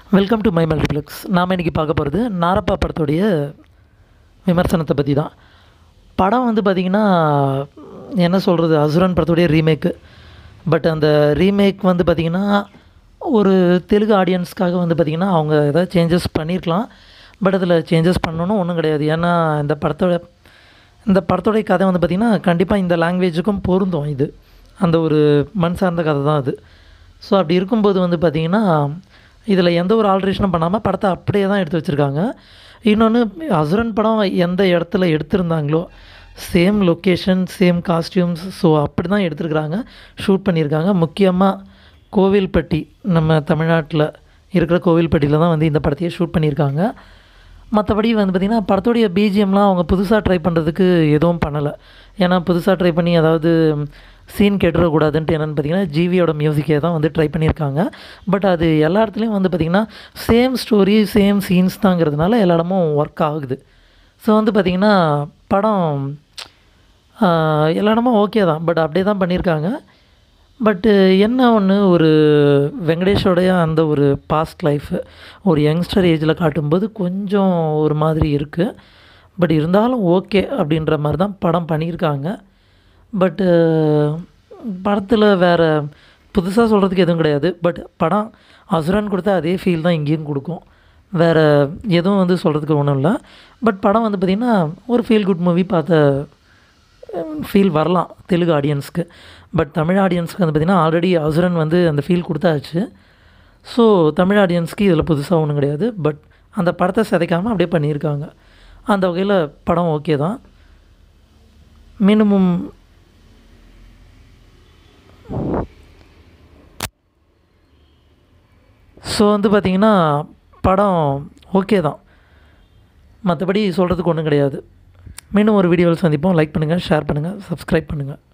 welcome to my multiplex நாம் இன்றைக்கி பார்க்க போகிறது நாரப்பா படத்துடைய விமர்சனத்தை பற்றி தான் படம் வந்து பார்த்திங்கன்னா என்ன சொல்கிறது அசுரன் படத்துடைய ரீமேக்கு பட் அந்த ரீமேக் வந்து பார்த்திங்கன்னா ஒரு தெலுங்கு ஆடியன்ஸ்க்காக வந்து பார்த்திங்கன்னா அவங்க ஏதாவது சேஞ்சஸ் பண்ணியிருக்கலாம் பட் அதில் சேஞ்சஸ் பண்ணணும் ஒன்றும் கிடையாது ஏன்னா இந்த படத்தோட இந்த படத்தோடைய கதை வந்து பார்த்திங்கன்னா கண்டிப்பாக இந்த லாங்குவேஜுக்கும் பொருந்தும் இது அந்த ஒரு மண் சார்ந்த கதை தான் அது ஸோ அப்படி இருக்கும்போது வந்து பார்த்திங்கன்னா இதில் எந்த ஒரு ஆல்ட்ரேஷனும் பண்ணாமல் படத்தை அப்படியே தான் எடுத்து வச்சுருக்காங்க இன்னொன்று அசுரன் படம் எந்த இடத்துல எடுத்திருந்தாங்களோ same location same costumes so அப்படி தான் எடுத்துருக்குறாங்க ஷூட் பண்ணியிருக்காங்க முக்கியமாக கோவில்பட்டி நம்ம தமிழ்நாட்டில் இருக்கிற கோவில்பட்டியில் தான் வந்து இந்த படத்தையே ஷூட் பண்ணியிருக்காங்க மற்றபடி வந்து பார்த்திங்கன்னா படத்துடைய பிஜிஎம்லாம் அவங்க புதுசாக ட்ரை பண்ணுறதுக்கு எதுவும் பண்ணலை ஏன்னா புதுசாக ட்ரை பண்ணி அதாவது சீன் கெட்டுறக்கூடாதுன்ட்டு என்னென்னு பார்த்தீங்கன்னா ஜிவியோட மியூசிக்கே தான் வந்து ட்ரை பண்ணியிருக்காங்க பட் அது எல்லா இடத்துலையும் வந்து பார்த்திங்கன்னா சேம் ஸ்டோரி சேம் சீன்ஸ் தாங்கிறதுனால எல்லா இடமும் ஒர்க் ஆகுது ஸோ வந்து பார்த்திங்கன்னா படம் ஆஹ், எல்லா இடமும் ஓகே தான் பட் அப்படியே தான் பண்ணியிருக்காங்க பட்டு என்ன ஒன்று ஒரு வெங்கடேஷோடைய அந்த ஒரு பாஸ்ட் லைஃப் ஒரு யங்ஸ்டர் ஏஜில் காட்டும்போது கொஞ்சம் ஒரு மாதிரி இருக்குது பட் இருந்தாலும் ஓகே அப்படின்ற மாதிரி தான் படம் பண்ணியிருக்காங்க பட்டு படத்தில் வேறு புதுசாக சொல்கிறதுக்கு எதுவும் கிடையாது பட் படம் அசுரன் கொடுத்த அதே ஃபீல் தான் இங்கேயும் கொடுக்கும் வேறு எதுவும் வந்து சொல்கிறதுக்கு ஒன்றும் இல்லை பட் படம் வந்து பார்த்திங்கன்னா ஒரு ஃபீல் குட் மூவி பார்த்த ஃபீல் வரலாம் தெலுங்கு ஆடியன்ஸ்க்கு பட் தமிழ் ஆடியன்ஸ்க்கு வந்து பார்த்திங்கன்னா ஆல்ரெடி அசுரன் வந்து அந்த ஃபீல் கொடுத்தாச்சு ஸோ தமிழ் ஆடியன்ஸ்க்கு இதில் புதுசாக ஒன்றும் கிடையாது பட் அந்த படத்தை சிதைக்காமல் அப்படியே பண்ணியிருக்காங்க அந்த வகையில் படம் ஓகே தான் மினிமம் ஸோ வந்து பார்த்திங்கன்னா படம் ஓகே தான் மற்றபடி சொல்கிறதுக்கு ஒன்றும் கிடையாது மீண்டும் ஒரு வீடியோவில் சந்திப்போம் லைக் பண்ணுங்கள் ஷேர் பண்ணுங்கள் சப்ஸ்கிரைப் பண்ணுங்கள்